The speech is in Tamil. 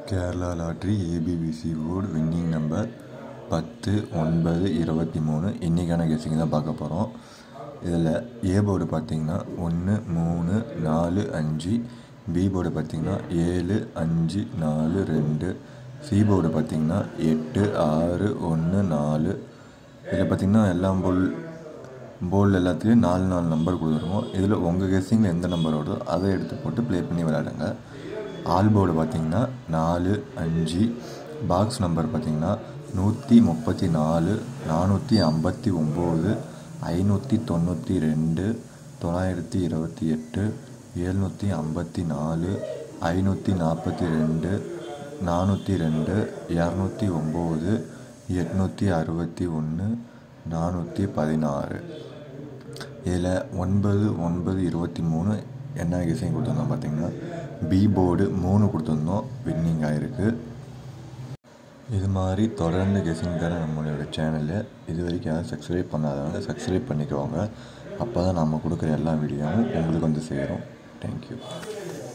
Kerala lottery ABBC board winning number பத்து ஒன்பது இருபத்தி மூணு இன்றைக்கான கெஸ்ஸிங் தான் பார்க்க போகிறோம் இதில் ஏ போர்டு பார்த்தீங்கன்னா ஒன்று மூணு நாலு அஞ்சு பி போர்டு பார்த்தீங்கன்னா ஏழு அஞ்சு நாலு ரெண்டு சி போர்டு பார்த்தீங்கன்னா எட்டு ஆறு ஒன்று நாலு இதில் பார்த்தீங்கன்னா எல்லாம் போல் போர்டில் எல்லாத்துலேயும் நாலு நாலு நம்பர் கொடுத்துருவோம் இதில் உங்கள் கெஸ்ஸிங்கில் எந்த நம்பர் வருதோ அதை எடுத்து போட்டு ப்ளே பண்ணி விளையாடுங்க ஆல் போர்டு பார்த்தீங்கன்னா நாலு அஞ்சு பாக்ஸ் நம்பர் பார்த்தீங்கன்னா நூற்றி முப்பத்தி நாலு நானூற்றி ஐம்பத்தி ஒம்பது ஐநூற்றி தொண்ணூற்றி ரெண்டு தொள்ளாயிரத்தி இருபத்தி எட்டு எழுநூற்றி ஐம்பத்தி நாலு ஐநூற்றி நாற்பத்தி ரெண்டு நானூற்றி ரெண்டு இரநூத்தி ஒம்பது எட்நூற்றி அறுபத்தி ஒன்று நானூற்றி பதினாறு இதில் ஒன்பது ஒன்பது இருபத்தி மூணு என்ன கெஸிங் கொடுத்துருந்தோம் பார்த்தீங்கன்னா பி போர்டு மூணு கொடுத்துருந்தோம் வின்னிங் ஆகிருக்கு இது மாதிரி தொடர்ந்து கெஸிங் தர நம்மளோட சேனலில் இது வரைக்கும் யாரும் சப்ஸ்கிரைப் பண்ணாதவங்க சப்ஸ்கிரைப் பண்ணிக்கோங்க அப்போ தான் நம்ம கொடுக்குற எல்லா வீடியோவும் உங்களுக்கு வந்து சேரும் தேங்க்யூ